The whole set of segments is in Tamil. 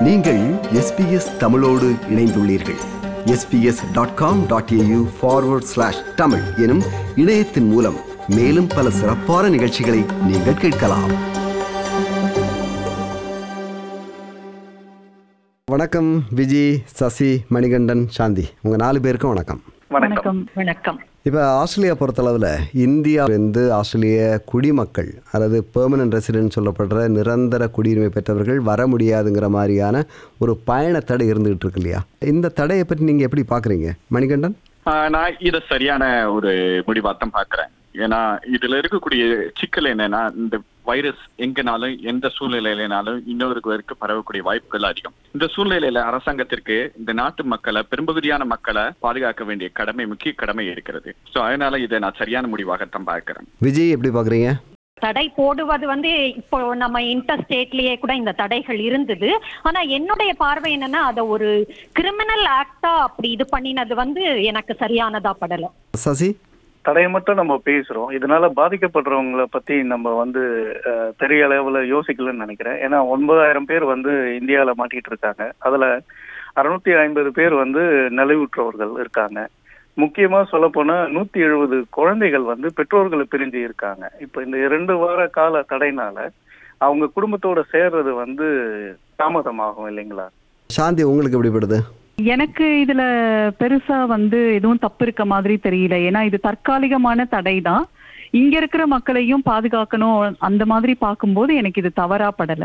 நீங்கள் எஸ்பிஎஸ் தமிழோடு இணைந்துள்ளீர்கள் SBS dot com dot AU forward slash Tamil எனும் இணையத்தின் மூலம் மேலும் பல சிறப்பான நிகழ்ச்சிகளை நீங்கள் கேட்கலாம் வணக்கம் விஜி சசி மணிகண்டன் சாந்தி உங்க நாலு பேருக்கும் வணக்கம் வணக்கம் வணக்கம் வணக்கம் இப்போ ஆஸ்திரேலியா பொறுத்தளவில் இந்தியாவிலிருந்து ஆஸ்திரேலிய குடிமக்கள் அதாவது பெர்மனன்ட் ரெசிடென்ட் சொல்லப்படுற நிரந்தர குடியுரிமை பெற்றவர்கள் வர முடியாதுங்கிற மாதிரியான ஒரு பயண தடை இருந்துகிட்டு இருக்கு இல்லையா இந்த தடையை பற்றி நீங்கள் எப்படி பார்க்குறீங்க மணிகண்டன் ஆஹ் நான் இத சரியான ஒரு முடிவாத்தான் பாக்குறேன் ஏன்னா இதுல இருக்கக்கூடிய சிக்கல் என்னன்னா இந்த வைரஸ் எங்கனாலும் எந்த சூழ்நிலையிலனாலும் இன்னொருவருக்கு பரவக்கூடிய வாய்ப்புகள் அதிகம் இந்த சூழ்நிலையில அரசாங்கத்திற்கு இந்த நாட்டு மக்களை பெரும்பகுதியான மக்களை பாதுகாக்க வேண்டிய கடமை முக்கிய கடமை இருக்கிறது சோ அதனால இதை நான் சரியான முடிவாகத்தான் பார்க்கிறேன் விஜய் எப்படி பார்க்குறீங்க தடை போடுவது வந்து இப்போ நம்ம இன்டர் ஸ்டேட்லயே கூட இந்த தடைகள் இருந்தது ஆனா என்னுடைய பார்வை என்னன்னா அத ஒரு கிரிமினல் ஆக்டா அப்படி இது பண்ணினது வந்து எனக்கு சரியானதா படல சசி தடையை மட்டும் நம்ம பேசுறோம் இதனால பாதிக்கப்படுறவங்கள பத்தி நம்ம வந்து அஹ், பெரிய அளவுல யோசிக்கலன்னு நினைக்கிறேன் ஏன்னா ஒன்பதாயிரம் பேர் வந்து இந்தியாவில மாட்டிட்டு இருக்காங்க அதுல அறுநூத்தி ஐம்பது பேர் வந்து நலிவுற்றவர்கள் இருக்காங்க முக்கியமா சொல்ல போனா நூத்தி எழுபது குழந்தைகள் வந்து பெற்றோர்களை பிரிஞ்சு இருக்காங்க இப்ப இந்த இரண்டு வார கால தடைனால அவங்க குடும்பத்தோட சேர்றது வந்து தாமதமாகும் இல்லைங்களா சாந்தி உங்களுக்கு எப்படி படுது எனக்கு இதுல பெருசா வந்து எதுவும் தப்பு இருக்க மாதிரி தெரியல ஏன்னா இது தற்காலிகமான தடை தான் இங்க இருக்கிற மக்களையும் பாதுகாக்கணும் அந்த மாதிரி பார்க்கும்போது எனக்கு இது தவறா படல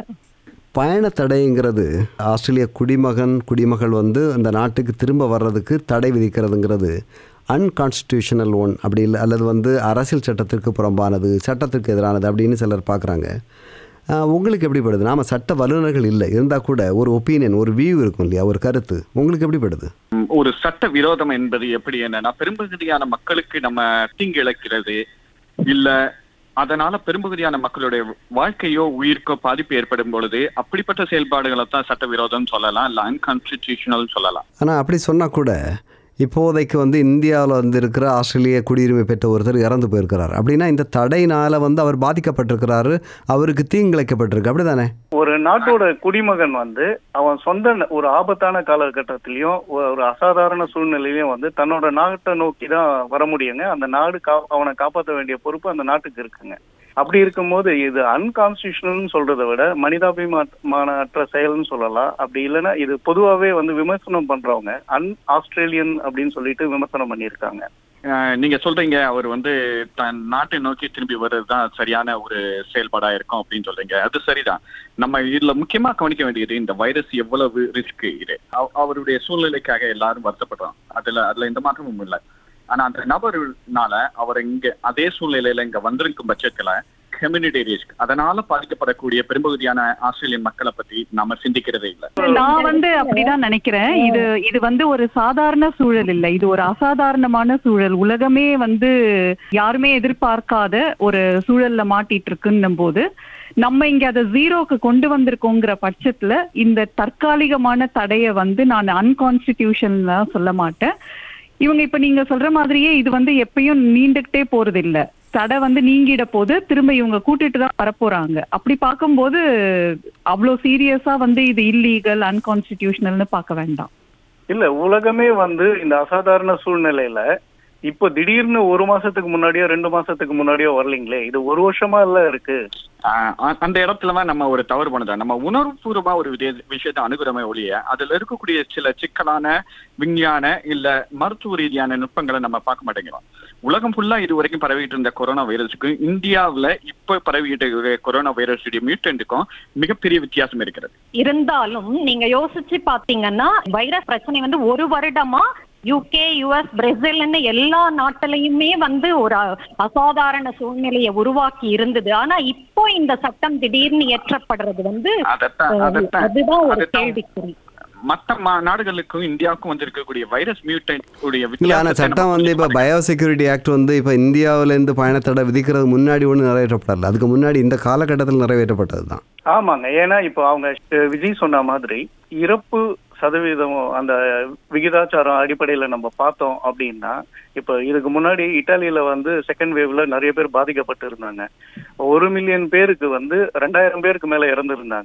பயண தடைங்கிறது ஆஸ்திரேலிய குடிமகன் குடிமகள் வந்து அந்த நாட்டுக்கு திரும்ப வர்றதுக்கு தடை விதிக்கிறதுங்கிறது அன்கான்ஸ்டிடியூஷனல் ஒன் அப்படி இல்லை அல்லது வந்து அரசியல் சட்டத்திற்கு புறம்பானது சட்டத்திற்கு எதிரானது அப்படின்னு சிலர் பார்க்குறாங்க உங்களுக்கு எப்படி படுது நாம சட்ட வல்லுநர்கள் இல்லை இருந்தால் கூட ஒரு ஒப்பீனியன் ஒரு வியூ இருக்கும் இல்லையா ஒரு கருத்து உங்களுக்கு எப்படி படுது உம், ஒரு சட்ட விரோதம் என்பது எப்படி என்னன்னா பெரும்பகுதியான மக்களுக்கு நம்ம தீங்கு இழைக்கிறது இல்ல அதனால பெரும்பகுதியான மக்களுடைய வாழ்க்கையோ உயிருக்கோ பாதிப்பு ஏற்படும் பொழுது அப்படிப்பட்ட செயல்பாடுகளை தான் சட்ட விரோதம் சொல்லலாம் இல்ல அன்கான்ஸ்டிடியூஷனல் சொல்லலாம் ஆனால் அப்படி சொன்னால் கூட இப்போதைக்கு வந்து இந்தியாவில் வந்து இருக்கிற ஆஸ்திரேலிய குடியுரிமை பெற்ற ஒருத்தர் இறந்து போயிருக்கிறார் அப்படின்னா இந்த தடையினால் வந்து அவர் பாதிக்கப்பட்டிருக்கிறாரு அவருக்கு தீங்கிழைக்கப்பட்டிருக்கு அப்படி தானே ஒரு நாட்டோட குடிமகன் வந்து அவன் சொந்த ந- ஒரு ஆபத்தான காலகட்டத்திலயும் ஒ- ஒரு அசாதாரண சூழ்நிலையிலயும் வந்து தன்னோட நாட்டை நோக்கி தான் வர முடியுங்க அந்த நாடு கா அவனை காப்பாற்ற வேண்டிய பொறுப்பு அந்த நாட்டுக்கு இருக்குங்க அப்படி இருக்கும்போது இது அன்கான்ஸ்டியூஷனல்னு சொல்றதை விட மனிதாபிமானற்ற செயல்னு சொல்லலாம் அப்படி இல்லைன்னா இது பொதுவாகவே வந்து விமர்சனம் பண்றவங்க அன் ஆஸ்திரேலியன் அப்படின்னு சொல்லிட்டு விமர்சனம் பண்ணியிருக்காங்க அஹ், நீங்க சொல்றீங்க அவர் வந்து தன் நாட்டை நோக்கி திரும்பி வர்றதுதான் சரியான ஒரு செயல்பாடா இருக்கும் அப்படின்னு சொல்றீங்க அது சரிதான் நம்ம இதுல முக்கியமா கவனிக்க வேண்டியது இந்த வைரஸ் எவ்வளவு ரிஸ்க் இது அவ- அவருடைய சூழ்நிலைக்காக எல்லாரும் வருத்தப்படுறோம் அதுல அதுல எந்த மாற்றமும் இல்லை ஆனா அந்த நபர்னால அவர் இங்க அதே சூழ்நிலையில இங்க வந்திருக்கும் பட்சத்துல கம்யூனிட்டி ரிஸ்க் அதனால பாதிக்கப்படக்கூடிய பெரும்பகுதியான ஆஸ்திரேலியன் மக்களை பத்தி நாம சிந்திக்கிறதே இல்லை நான் வந்து அப்படிதான் நினைக்கிறேன் இது இது வந்து ஒரு சாதாரண சூழல் இல்லை இது ஒரு அசாதாரணமான சூழல் உலகமே வந்து யாருமே எதிர்பார்க்காத ஒரு சூழல்ல மாட்டிட்டு இருக்குன்னும் போது நம்ம இங்க அதை ஜீரோக்கு கொண்டு வந்திருக்கோங்கிற பட்சத்துல இந்த தற்காலிகமான தடையை வந்து நான் அன்கான்ஸ்டிடியூஷன் சொல்ல மாட்டேன் இவங்க இப்ப நீங்க சொல்ற மாதிரியே இது வந்து எப்பயும் நீண்டுகிட்டே போறது இல்ல தடை வந்து நீங்கிட போது திரும்ப இவங்க கூட்டிட்டு தான் வரப்போறாங்க அப்படி பார்க்கும்போது அவ்வளோ சீரியஸா வந்து இது இல்லீகல் அன்கான்ஸ்டிடியூஷனல்னு பார்க்க வேண்டாம் இல்ல உலகமே வந்து இந்த அசாதாரண சூழ்நிலையில இப்போ திடீர்னு ஒரு மாசத்துக்கு முன்னாடியோ ரெண்டு மாசத்துக்கு முன்னாடியோ வரலீங்களே இது ஒரு வருஷமா இல்ல இருக்கு ஆஹ் அ- அந்த இடத்துலதான் நம்ம ஒரு தவறு பண்ணதான் நம்ம உணர்வுபூர்வமா ஒரு விதய- விஷயத்தை அணுகுறமே ஒழிய அதுல இருக்கக்கூடிய சில சிக்கலான விஞ்ஞான இல்ல மருத்துவ ரீதியான நுட்பங்களை நம்ம பார்க்க மாட்டேங்கிறோம் உலகம் ஃபுல்லா இது வரைக்கும் பரவிட்டு இருந்த கொரோனா வைரஸுக்கு இந்தியாவுல இப்ப பரவிட்டு இருக்கிற கொரோனா வைரஸுடைய மியூட்டன்ட்டுக்கும் மிகப்பெரிய வித்தியாசம் இருக்கிறது இருந்தாலும் நீங்க யோசிச்சு பாத்தீங்கன்னா வைரஸ் பிரச்சனை வந்து ஒரு வருடமா யூகே யுஎஸ் பிரேசில்னு எல்லா நாட்டிலையுமே வந்து ஒரு அ- அசாதாரண சூழ்நிலையை உருவாக்கி இருந்தது ஆனா இப்போ இந்த சட்டம் திடீர்னு இயற்றப்படுறது வந்து அதத்தான் அஹ், அதத்தான் அதுதான் ஒரு அதுதான் கேள்விக்குறி மத்த மா- நாடுகளுக்கும் இந்தியாவுக்கும் வந்திருக்கக்கூடிய வைரஸ் மியூட்டன்ட் உடைய இல்லை ஆனால் வித்தியாசத்தை சட்டம் நம்ம வந்து இப்போ புரிஞ்சுக்க பயோ செக்யூரிட்டி ஆக்ட் வந்து இப்போ இந்தியாவிலேருந்து பயணத்தடை விதிக்கிறது முன்னாடி ஒன்று நிறைவேற்றப்படல அதுக்கு முன்னாடி இந்த காலகட்டத்தில் நிறைவேற்றப்பட்டது தான் ஆமாங்க ஏன்னா இப்போ அவங்க அஹ், விஜய் சொன்ன மாதிரி இறப்பு சதவீதம் அந்த விகிதாச்சாரம் அடிப்படையில நம்ம பார்த்தோம் அப்படின்னா இப்போ இதுக்கு முன்னாடி இட்டாலியில வந்து செகண்ட் வேவ்ல நிறைய பேர் பாதிக்கப்பட்டு இருந்தாங்க ஒரு மில்லியன் பேருக்கு வந்து ரெண்டாயிரம் பேருக்கு மேல இறந்துருந்தாங்க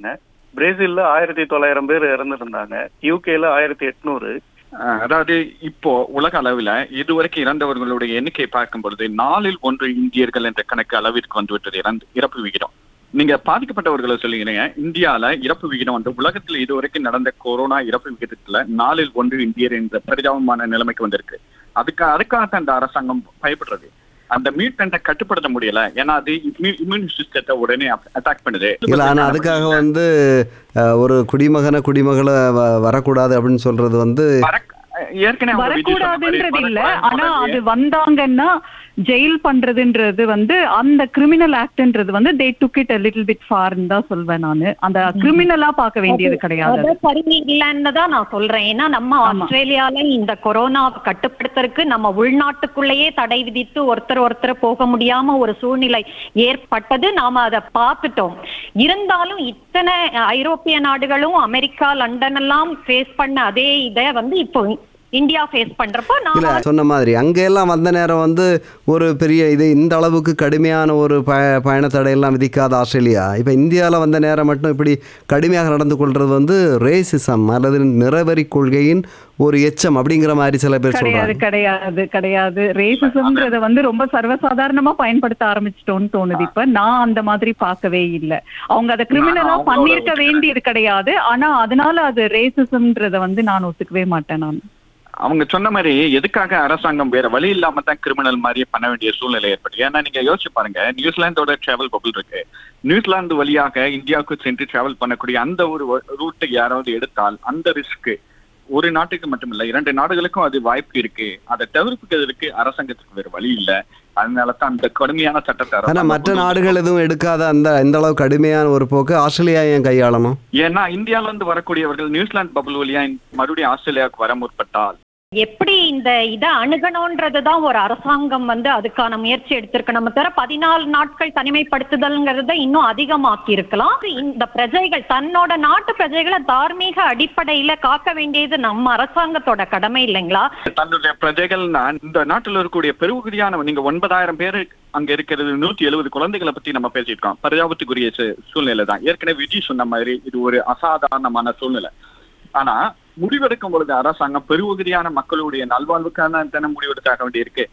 பிரேசில்ல ஆயிரத்தி தொள்ளாயிரம் பேர் இறந்துருந்தாங்க யூகேல ஆயிரத்தி எட்நூறு அஹ் அதாவது இப்போ உலக அளவுல இதுவரைக்கும் இறந்தவர்களுடைய எண்ணிக்கை பார்க்கும் பொழுது நாலில் ஒன்று இந்தியர்கள் என்ற கணக்கு அளவிற்கு வந்துவிட்டது இறந்து இறப்பு விகிதம் நீங்க பாதிக்கப்பட்டவர்களை சொல்லுகிறீங்க இந்தியால இறப்பு விகிதம் வந்து உலகத்துல இதுவரைக்கும் நடந்த கொரோனா இறப்பு விகிதத்துல நாலில் ஒன்று இந்தியர் என்ற பரிதாபமான நிலைமைக்கு வந்திருக்கு அதுக்கு அதுக்காக அந்த அரசாங்கம் பயப்படுறது அந்த மீட்டை கட்டுப்படுத்த முடியல ஏன்னா அது இம்யூன் சிஸ்டத்தை உடனே அட்டாக் பண்ணுது இல்லை ஆனால் அதுக்காக வந்து அஹ், ஒரு குடிமகனை குடிமகளை வ- வரக்கூடாது அப்படின்னு சொல்றது வந்து வரக்- ஏற்கனவே அவங்க விதி சொன்ன மாதிரி வரக்கூடாதுன்றது இல்ல வரக்கூடாது. ஆனா அது வந்தாங்கன்னா ஜெயில் பண்றதுன்றது வந்து அந்த கிரிமினல் ஆக்ட்ன்றது வந்து they took it little bit ஃபார்ன்னு தான் சொல்வேன் நானு அந்த கிரிமினலா பார்க்க வேண்டியது கிடையாது அது சரி இல்லைன்னு தான் நான் சொல்றேன் ஏன்னா நம்ம ஆமா. ஆஸ்திரேலியால இந்த கொரோனா கட்டுப்படுத்துறதுக்கு நம்ம உள்நாட்டுக்குள்ளேயே தடை விதித்து ஒருத்தர் ஒருத்தர் போக முடியாம ஒரு சூழ்நிலை ஏற்பட்டது நாம அதை பார்த்துட்டோம் இருந்தாலும் இத்தனை ஐரோப்பிய நாடுகளும் அமெரிக்கா லண்டன் எல்லாம் ஃபேஸ் பண்ண அதே இதை வந்து இப்போ இந்தியா ஃபேஸ் பண்றப்போ இல்லை நாம சொன்ன மாதிரி அங்கெல்லாம் வந்த நேரம் வந்து ஒரு பெரிய இது இந்த அளவுக்கு கடுமையான ஒரு ப பயண தடையெல்லாம் விதிக்காத ஆஸ்திரேலியா இப்போ இந்தியாவில் வந்த நேரம் மட்டும் இப்படி கடுமையாக நடந்து கொள்வது வந்து ரேசிசம் அல்லது நிறவரி கொள்கையின் ஒரு எச்சம் அப்படிங்கிற மாதிரி சில பேர் கிடையாது சொல்றாங்க கிடையாது கிடையாது ரேசிசம்ன்றத வந்து ரொம்ப சர்வசாதாரணமா பயன்படுத்த ஆரம்பிச்சிட்டோம்னு தோணுது இப்ப நான் அந்த மாதிரி பார்க்கவே இல்ல அவங்க அதை கிரிமினலா அவங்களோட பண்ணிருக்க ஒத்துக்கிறேன். வேண்டியது கிடையாது ஆனா அதனால அது ரேசிசம்ன்றத வந்து நான் ஒத்துக்கவே மாட்டேன் நான் அவங்க சொன்ன மாதிரி எதுக்காக அரசாங்கம் வேற வழி இல்லாம தான் கிரிமினல் மாதிரியே பண்ண வேண்டிய சூழ்நிலை ஏற்பட்டு ஏன்னா நீங்க யோசிச்சு பாருங்க நியூசிலாந்தோட டிராவல் பபிள் இருக்கு நியூசிலாந்து வழியாக இந்தியாவுக்கு சென்று டிராவல் பண்ணக்கூடிய அந்த ஒரு ரூட்டை யாராவது எடுத்தால் அந்த ரிஸ்க் ஒரு நாட்டுக்கு மட்டுமில்ல இரண்டு நாடுகளுக்கும் அது வாய்ப்பு இருக்கு அதை தவிர்க்கிறதுக்கு அரசாங்கத்துக்கு வேற வழி இல்ல அதனால தான் அந்த கடுமையான சட்டத்தை ஆனால் அரசாங்கம் மற்ற கொண்டு நாடுகள் எதுவும் எடுக்காத அந்த இந்த அளவு கடுமையான ஒரு போக்கு ஆஸ்திரேலியா ஏன் கையாளணும் ஏன்னா இந்தியால இருந்து வரக்கூடியவர்கள் நியூசிலாந்து பபுள் வழியா மறுபடியும் ஆஸ்திரேலியாவுக்கு வர முற்பட்டால் எப்படி இந்த இதை அணுகணும்ன்றதுதான் ஒரு அரசாங்கம் வந்து அதுக்கான முயற்சி எடுத்திருக்கணும் தவிர பதினாலு நாட்கள் தனிமைப்படுத்துதல்ங்கிறத இன்னும் அதிகமாக்கி இருக்கலாம் இந்த பிரஜைகள் தன்னோட நாட்டு பிரஜைகளை தார்மீக அடிப்படையில காக்க வேண்டியது நம்ம அரசாங்கத்தோட கடமை இல்லைங்களா தன்னுடைய பிரஜைகள்னா இந்த நாட்டில் இருக்கக்கூடிய பெருகுதியான நீங்க ஒன்பதாயிரம் பேர் அங்க இருக்கிறது நூத்தி எழுபது குழந்தைகளை பத்தி நம்ம பேசியிருக்கோம் பரிதாபத்துக்குரிய சூ- சூழ்நிலை தான் ஏற்கனவே விஜய் சொன்ன மாதிரி இது ஒரு அசாதாரணமான சூழ்நிலை ஆனா முடிவெடுக்கும் பொழுது அரசாங்கம் பெருகுதியான மக்களுடைய நல்வாழ்வுக்கான தானே முடிவெடுத்தாக வேண்டியிருக்கு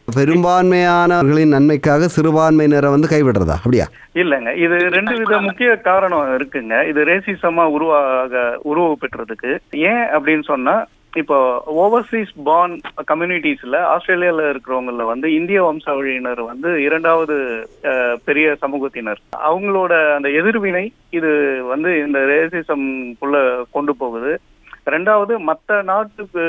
பெரும்பான்மையானவர்களின் நன்மைக்காக சிறுபான்மையினரை வந்து கைவிடுறதா அப்படியா இல்லைங்க இது ரெண்டு வித முக்கிய காரணம் இருக்குங்க இது ரேசிசமா உருவாக உருவ பெற்றதுக்கு ஏன் அப்படின்னு சொன்னா இப்போ ஓவர்சீஸ் பார்ன் கம்யூனிட்டிஸ்ல ஆஸ்திரேலியால இருக்கிறவங்கள வந்து இந்திய வம்சாவழியினர் வந்து இரண்டாவது அஹ், பெரிய சமூகத்தினர் அவங்களோட அந்த எதிர்வினை இது வந்து இந்த ரேசிசம்குள்ள கொண்டு போகுது ரெண்டாவது மற்ற நாட்டுக்கு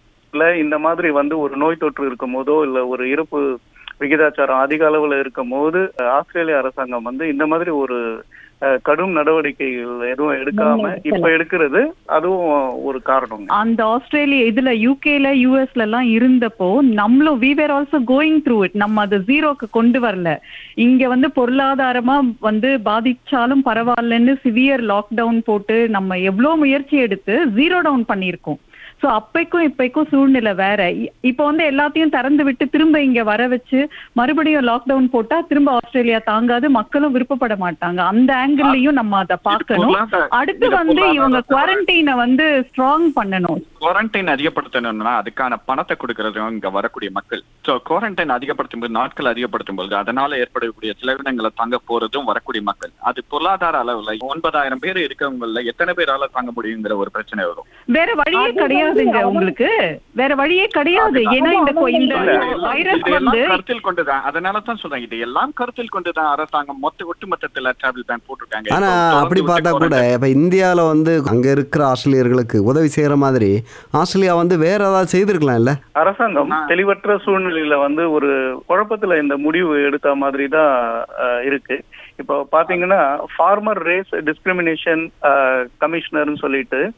ல இந்த மாதிரி வந்து ஒரு நோய் தொற்று இருக்கும் போதோ இல்ல ஒரு இறப்பு விகிதாச்சாரம் அதிக அளவுல இருக்கும் போது அஹ், ஆஸ்திரேலிய அரசாங்கம் வந்து இந்த மாதிரி ஒரு அஹ், கடும் நடவடிக்கைகள் எதுவும் எடுக்காம இப்ப எடுக்கிறது அதுவும் ஒரு காரணம் அந்த ஆஸ்திரேலியா இதுல யூகேல யூஎஸ்ல எல்லாம் இருந்தப்போ நம்மளும் we were also going through it நம்ம அதை ஜீரோக்கு கொண்டு வரல இங்க வந்து பொருளாதாரமா வந்து பாதிச்சாலும் பரவாயில்லன்னு சிவியர் லாக்டவுன் போட்டு நம்ம எவ்வளவு முயற்சி எடுத்து ஜீரோ டவுன் பண்ணியிருக்கோம் சோ அப்பைக்கும் இப்பைக்கும் சூழ்நிலை வேற இ- இப்போ வந்து எல்லாத்தையும் திறந்து விட்டு திரும்ப இங்க வர வச்சு மறுபடியும் லாக்டவுன் போட்டா திரும்ப ஆஸ்திரேலியா தாங்காது மக்களும் விருப்பப்பட மாட்டாங்க அந்த ஆங்கிள்லயும் நம்ம அதை பார்க்கணும் பொருளாதார- அடுத்து இது வந்து இவங்க பொருளாதார குவாரண்டைனை வந்து ஸ்ட்ராங் பண்ணணும் குவாரண்டைன் அதிகப்படுத்தணும்னா அதுக்கான பணத்தை கொடுக்கறது இங்க வரக்கூடிய மக்கள் சோ குவாரண்டைன் அதிகப்படுத்தும் போது நாட்கள் அதிகப்படுத்தும் பொழுது அதனால ஏற்படக்கூடிய செலவினங்களை தாங்க போறதும் வரக்கூடிய மக்கள் அது பொருளாதார அளவுல ஒன்பதாயிரம் பேர் இருக்கவங்கள எத்தனை பேரால தாங்க முடியுங்கிற ஒரு பிரச்சனை வரும் வேற வழியே அது வந்து கிடையாதுங்க அவங்க- உங்களுக்கு வேற வழியே கிடையாது ஏன்னா இந்த கொ- இந்த இல்ல, இதெல்லாம் வைரஸ் இதெல்லாம் வந்து கருத்தில் கொண்டுதான் அதனால தான் சொல்றேன் இது எல்லாம் கருத்தில் கொண்டுதான் அரசாங்கம் மொத்த ஒட்டுமொத்தத்துல டிராவல் பேன் போட்டிருக்காங்க ஆனா இப்போ தொடர்ந்து அப்படி விட்டு பார்த்தா கூட quarantine- இப்போ இந்தியாவில் வந்து அங்க இருக்கிற ஆஸ்திரேலியர்களுக்கு உதவி செய்யற மாதிரி ஆஸ்திரேலியா வந்து வேற ஏதாவது செய்திருக்கலாம் இல்ல அரசாங்கம் தெளிவற்ற சூழ்நிலையில வந்து ஒரு குழப்பத்துல இந்த முடிவு எடுத்த மாதிரி தான் அஹ், இருக்கு இப்போ பாத்தீங்கன்னா ஃபார்மர் ரேஸ் டிஸ்கிரிமினேஷன் கமிஷனர்னு சொல்லிட்டு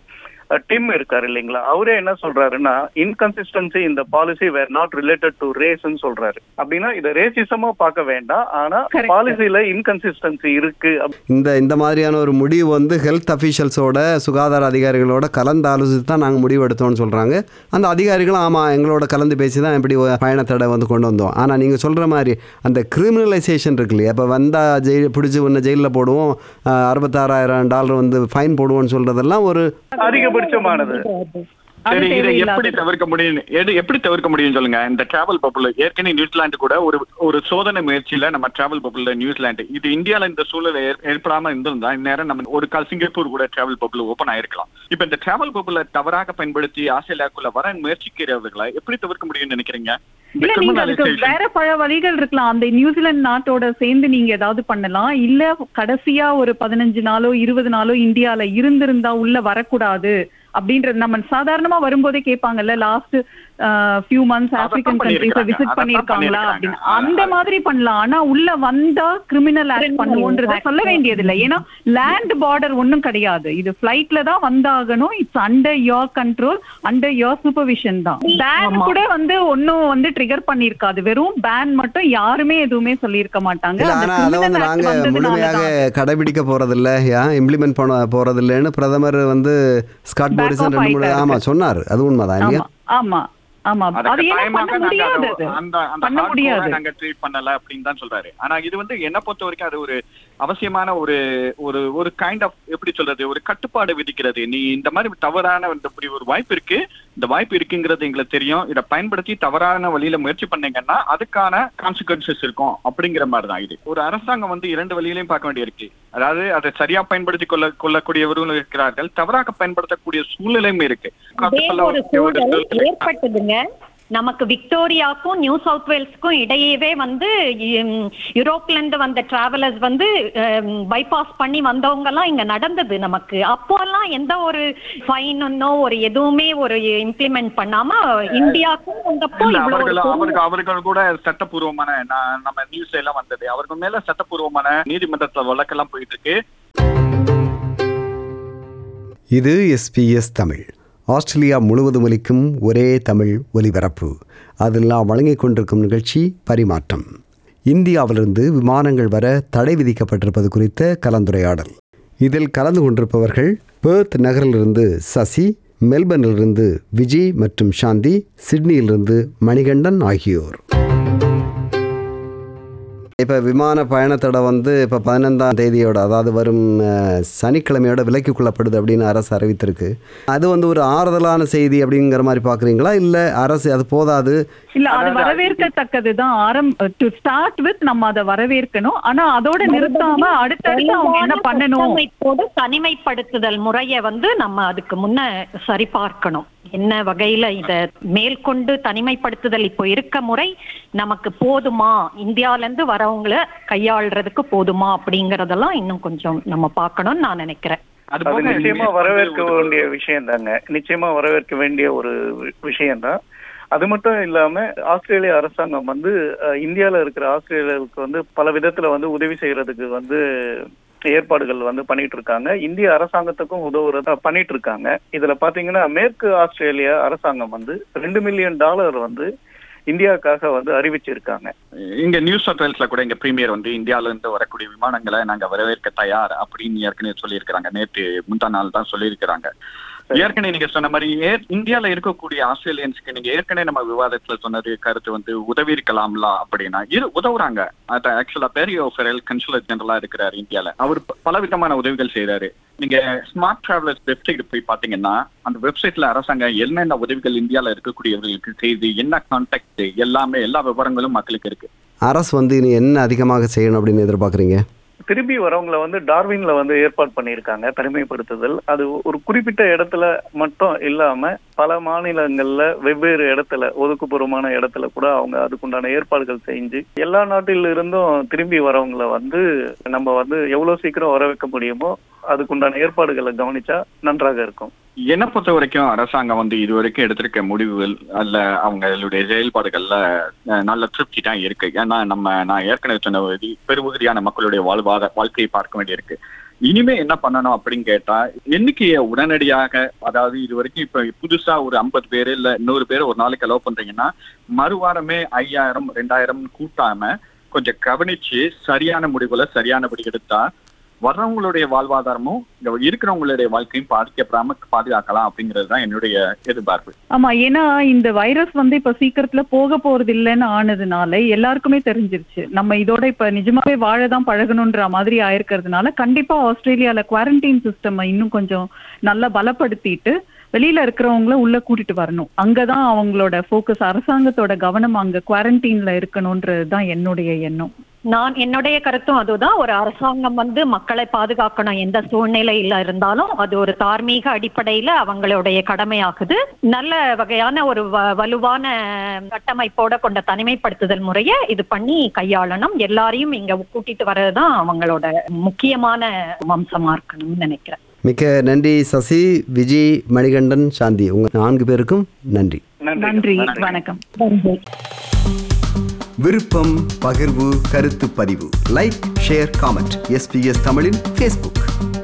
டிம் இருக்காரு இல்லைங்களா அவரே என்ன சொல்றாருன்னா இன்கன்சிஸ்டன்சி இந்த policy were not related to ரேஸ்ன்னு சொல்றாரு அப்படின்னா இதை ரேசிசமா பார்க்க வேண்டாம் ஆனா Correct. பாலிசியில இன்கன்சிஸ்டன்சி இருக்கு அப்~ இந்த இந்த மாதிரியான ஒரு முடிவு வந்து ஹெல்த் அஃபீஷியல்ஸோட சுகாதார அதிகாரிகளோட கலந்து ஆலோசித்து தான் நாங்கள் முடிவு எடுத்தோம்னு சொல்கிறாங்க அந்த அதிகாரிகளும் ஆமாம் எங்களோட கலந்து பேசி தான் இப்படி ஒரு பயணத்தடை வந்து கொண்டு வந்தோம் ஆனால் நீங்கள் சொல்கிற மாதிரி அந்த கிரிமினலைசேஷன் இருக்கு இல்லையா இப்போ வந்தால் ஜெயில் பிடிச்சி ஒன்று ஜெயிலில் போடுவோம் அஹ், அறுபத்தாறாயிரம் டாலர் வந்து ஃபைன் போடுவோம்னு சொல்கிறதெல்லாம் ஒரு அதிகபட்சமானது அது சரி இதை தேவையில்லாதது. எப்படி தவிர்க்க முடியும் எது- எப்படி தவிர்க்க முடியும் சொல்லுங்க இந்த டிராவல் பப்புல ஏற்கனவே நியூசிலாந்து கூட ஒரு ஒரு சோதனை முயற்சியில நம்ம டிராவல் பப்புல நியூசிலாந்து இது இந்தியால இந்த சூழல் ஏற்- ஏற்படாம இருந்திருந்தா இந்நேரம் நம்ம ஒரு கால் சிங்கப்பூர் கூட டிராவல் பப்புல ஓபன் ஆயிருக்கலாம் இப்ப இந்த டிராவல் பப்புல தவறாக பயன்படுத்தி ஆஸ்திரேலியாக்குள்ள வர முயற்சிக்கிறவர்களை எப்படி தவிர்க்க முடியும்னு நினைக்கிறீங்க இந்த இல்ல நீங்க அதுக்கு criminalization- வேற பல வழிகள் இருக்கலாம் அந்த நியூசிலாந்து நாட்டோட சேர்ந்து நீங்க ஏதாவது பண்ணலாம் இல்ல கடைசியா ஒரு பதினஞ்சு நாளோ இருபது நாளோ இந்தியால இருந்திருந்தா உள்ள வரக்கூடாது அப்படின்றது நம்ம சாதாரணமா வரும்போதே கேட்பாங்கல்ல லாஸ்ட் ஃபியூ மந்த்ஸ் அதைத்தான் ஆப்பிரிக்கன் கண்ட்ரீஸ பண்ணியிருக்காங்க. விசிட் அதைத்தான் பண்ணிருக்காங்களா பண்ணியிருக்காங்க. அப்படின்னு அந்த மாதிரி பண்ணலாம் ஆனா உள்ள வந்தா கிரிமினல் ஆக்ட் Criminal பண்ணுவோன்றத act. சொல்ல வேண்டியது இல்ல ஏன்னா லேண்ட் பார்டர் ஒண்ணும் கிடையாது இது பிளைட்ல தான் வந்தாகணும் it's under your control under your supervision தான் பேன் ஆமா. கூட வந்து ஒன்னும் வந்து ட்ரிகர் பண்ணிருக்காது வெறும் பேன் மட்டும் யாருமே எதுவுமே சொல்லியிருக்க மாட்டாங்க இல்லை அந்த ஆனால் அதை criminal வந்து act நாங்கள் வந்ததுனால முழுமையாக தான். கடைபிடிக்க போகிறதில்ல ஏன் இம்ப்ளிமெண்ட் பண்ண போகிறதில்லன்னு பிரதமர் வந்து ஸ்காட் Back மோரிசன் off ரெண்டு மூணு ஆயிட்டாரு. ஆமாம் சொன்னார் அது உண்மைதான் இல்லையா ஆமா ஆமா ஆமா அதுக்கு அது என்ன பயமாக பண்ண நாங்க முடியாது அதை- அது. அந்த அந்த பண்ண hardcore-அ முடியாது. நாங்க ட்ரீட் பண்ணல அப்படின்னு தான் சொல்றாரு ஆனா இது வந்து என்ன பொறுத்த வரைக்கும் அது ஒரு அவசியமான ஒரு ஒரு ஒரு கைண்ட் ஆஃப் எப்படி சொல்றது ஒரு கட்டுப்பாடு விதிக்கிறது நீ இந்த மாதிரி தவறான இந்த இப்படி ஒரு வாய்ப்பு இருக்கு இந்த வாய்ப்பு இருக்குங்கிறது எங்களுக்கு தெரியும் இதை பயன்படுத்தி தவறான வழியில முயற்சி பண்ணீங்கன்னா அதுக்கான கான்சிக்வன்சஸ் இருக்கும் அப்படிங்கிற மாதிரி தான் இது ஒரு அரசாங்கம் வந்து இரண்டு வழியிலையும் பார்க்க வேண்டியிருக்கு அதாவது அதை சரியா பயன்படுத்தி கொள்ள கொள்ளக்கூடியவர்களும் இருக்கிறார்கள் தவறாக பயன்படுத்தக்கூடிய சூழ்நிலையும் இருக்கு அதே ஒரு சூழல் ஏற்பட்டதுங்க நமக்கு விக்டோரியாக்கும் நியூ சவுத் வேல்ஸ்க்கும் இடையவே வந்து ம், யூரோப்ல இருந்து வந்த டிராவலர்ஸ் வந்து பைபாஸ் பண்ணி வந்தவங்க எல்லாம் இங்க நடந்தது நமக்கு அப்போ எல்லாம் எந்த ஒரு ஃபைனோ ஒரு எதுவுமே ஒரு இம்ப்ளிமெண்ட் பண்ணாம இந்தியாவுக்கும் வந்தப்போ இல்ல, இவ்வளவு அவர்கள் ஒரு அவர்கள் அவர்கள் கூட சட்டப்பூர்வமான நான் நம்ம நியூஸ் எல்லாம் வந்தது அவர்கள் மேல சட்டப்பூர்வமான நீதிமன்றத்துல வழக்கெல்லாம் போயிட்டு இருக்கு இது எஸ்பிஎஸ் தமிழ் ஆஸ்திரேலியா முழுவதும் ஒலிக்கும் ஒரே தமிழ் ஒலிபரப்பு அதில் நாம் வழங்கிக் கொண்டிருக்கும் நிகழ்ச்சி பரிமாற்றம் இந்தியாவிலிருந்து விமானங்கள் வர தடை விதிக்கப்பட்டிருப்பது குறித்த கலந்துரையாடல் இதில் கலந்து கொண்டிருப்பவர்கள் பேர்த் நகரிலிருந்து சசி மெல்பர்னிலிருந்து விஜய் மற்றும் சாந்தி சிட்னியிலிருந்து மணிகண்டன் ஆகியோர் இப்போ விமான பயணத்தடை வந்து இப்போ பதினைந்தாம் தேதியோட அதாவது வரும் அஹ், சனிக்கிழமையோட விலக்கிக் கொள்ளப்படுது அப்படின்னு அரசு அறிவித்திருக்கு அது வந்து ஒரு ஆறுதலான செய்தி அப்படிங்கிற மாதிரி பார்க்குறீங்களா இல்லை அரசு அது போதாது இல்ல அது அதாவது வரவேற்கத்தக்கதுதான் ஆரம் டு ஸ்டார்ட் வித் நம்ம அதை வரவேற்கணும் ஆனா அதோட நிறுத்தாம அடுத்தடுத்து அவங்க என்ன தெளிவான பண்ணணும் கட்டமைப்போடு தனிமைப்படுத்துதல் முறையை வந்து நம்ம அதுக்கு முன்ன சரி பார்க்கணும் என்ன வகையில இத மேற்கொண்டு தனிமைப்படுத்துதல் இப்போ இருக்க முறை நமக்கு போதுமா இந்தியால இருந்து வரவங்கள கையாள்றதுக்கு போதுமா அப்படிங்கறதெல்லாம் இன்னும் கொஞ்சம் நம்ம பார்க்கணும்னு நான் நினைக்கிறேன் அது அது போக நிச்சயமா வந்து வரவேற்க ஒரு- வேண்டிய விஷயம் தாங்க நிச்சயமா வரவேற்க வேண்டிய ஒரு விஷயம் தான் அது மட்டும் இல்லாம ஆஸ்திரேலிய அரசாங்கம் வந்து அஹ், இந்தியால இருக்கிற ஆஸ்திரேலியர்களுக்கு வந்து பல விதத்துல வந்து உதவி செய்யறதுக்கு வந்து ஏற்பாடுகள் வந்து பண்ணிட்டு இருக்காங்க இந்திய அரசாங்கத்துக்கும் உதவுறதா பண்ணிட்டு இருக்காங்க இதுல பாத்தீங்கன்னா மேற்கு ஆஸ்திரேலியா அரசாங்கம் வந்து ரெண்டு மில்லியன் டாலர் வந்து இந்தியாவுக்காக வந்து அறிவிச்சிருக்காங்க இங்க நியூ சவுத் வேல்ஸ்ல கூட எங்க பிரீமியர் வந்து இந்தியால இருந்து வரக்கூடிய விமானங்களை நாங்க வரவேற்க தயார் அப்படின்னு ஏற்கனவே சொல்லியிருக்கிறாங்க நேற்று முந்தா நாள் தான் சொல்லியிருக்கிறாங்க ஏற்கனவே நீங்க சொன்ன மாதிரி ஏ- இந்தியால இருக்கக்கூடிய ஆஸ்திரேலியன்ஸ்க்கு நீங்க ஏற்கனவே நம்ம விவாதத்துல சொன்னது கருத்து வந்து உதவி இருக்கலாம்ல அப்படின்னா இரு உதவுறாங்க அது ஆக்சுவலா பெரிய ஃபெரல் கன்சுலர் ஜெனரலா இருக்கிறாரு இந்தியால அவர் ப- பல விதமான உதவிகள் செய்யறாரு நீங்க ஸ்மார்ட் டிராவலர்ஸ் வெப்சைட் போய் பாத்தீங்கன்னா அந்த வெப்சைட்ல அரசாங்கம் என்னென்ன உதவிகள் இந்தியால இருக்கக்கூடியவர்களுக்கு செய்து என்ன கான்டாக்ட் எல்லாமே எல்லா விவரங்களும் மக்களுக்கு இருக்கு அரசு வந்து இனி என்ன அதிகமாக செய்யணும் அப்படின்னு எதிர்பார்க்குறீங்க திரும்பி வரவங்கள வந்து டார்வின்ல வந்து ஏற்பாடு பண்ணியிருக்காங்க தனிமைப்படுத்துதல் அது ஒரு குறிப்பிட்ட இடத்துல மட்டும் இல்லாம பல மாநிலங்கள்ல வெவ்வேறு இடத்துல ஒதுக்குப்புறமான இடத்துல கூட அவங்க அதுக்குண்டான ஏற்பாடுகள் செஞ்சு எல்லா நாட்டில இருந்தும் திரும்பி வரவங்கள வந்து நம்ம வந்து எவ்வளவு சீக்கிரம் வர வைக்க முடியுமோ அதுக்குண்டான ஏற்பாடுகளை கவனிச்சா நன்றாக இருக்கும் என்னை பொறுத்த வரைக்கும் அரசாங்கம் வந்து இது வரைக்கும் எடுத்திருக்க முடிவுகள் அல்ல அவங்களுடைய செயல்பாடுகள்ல அஹ், நல்ல திருப்தி தான் இருக்கு ஏன்னா நம்ம நான் ஏற்கனவே சொன்ன மாதிரி பெருபகுதியான மக்களுடைய வாழ்வாத வாழ்க்கையை பார்க்க வேண்டியிருக்கு இனிமே என்ன பண்ணணும் அப்படின்னு கேட்டா எண்ணிக்கையை உடனடியாக அதாவது இது வரைக்கும் இப்ப புதுசா ஒரு ஐம்பது பேர் இல்ல நூறு பேர் ஒரு நாளைக்கு அலோவ் பண்றீங்கன்னா மறுவாரமே ஐயாயிரம் ரெண்டாயிரம் கூட்டாம கொஞ்சம் கவனிச்சு சரியான முடிவுகளை சரியானபடி எடுத்தா வர்றவங்களுடைய வாழ்வாதாரமும் இங்க இருக்கிறவங்களுடைய வாழ்க்கையும் பாதிக்கப்படாம பாதுகாக்கலாம் அப்படிங்கிறது தான் என்னுடைய எதிர்பார்ப்பு ஆமா ஏன்னா இந்த வைரஸ் வந்து இப்ப சீக்கிரத்துல போக போறது இல்லைன்னு ஆனதுனால எல்லாருக்குமே தெரிஞ்சிருச்சு நம்ம இதோட இப்ப நிஜமாவே வாழதான் பழகணுன்ற மாதிரி ஆயிருக்கிறதுனால கண்டிப்பா ஆஸ்திரேலியால குவாரண்டைன் சிஸ்டம் இன்னும் கொஞ்சம் நல்லா பலப்படுத்திட்டு வெளியில இருக்கிறவங்கள உள்ள கூட்டிட்டு வரணும் அங்கதான் அவங்களோட ஃபோக்கஸ் அரசாங்கத்தோட கவனம் அங்க குவாரண்டைன்ல இருக்கணும்ன்றது தான் என்னுடைய எண்ணம் நான் என்னுடைய கருத்தும் அதுதான் ஒரு அரசாங்கம் வந்து மக்களை பாதுகாக்கணும் எந்த சூழ்நிலையில இருந்தாலும் அது ஒரு தார்மீக அடிப்படையில அவங்களுடைய கடமையாகுது நல்ல வகையான ஒரு வ- வலுவான கட்டமைப்போட கொண்ட தனிமைப்படுத்துதல் முறையை இது பண்ணி கையாளணும் எல்லாரையும் இங்க கூட்டிட்டு வர்றதுதான் அவங்களோட முக்கியமான வம்சமா இருக்கணும்னு நினைக்கிறேன் மிக்க நன்றி சசி விஜி மணிகண்டன் சாந்தி உங்கள் நான்கு பேருக்கும் நன்றி நன்றி வணக்கம் விருப்பம் பகிர்வு கருத்து பதிவு லைக் ஷேர் காமெண்ட் எஸ்பிஎஸ் தமிழின் ஃபேஸ்புக்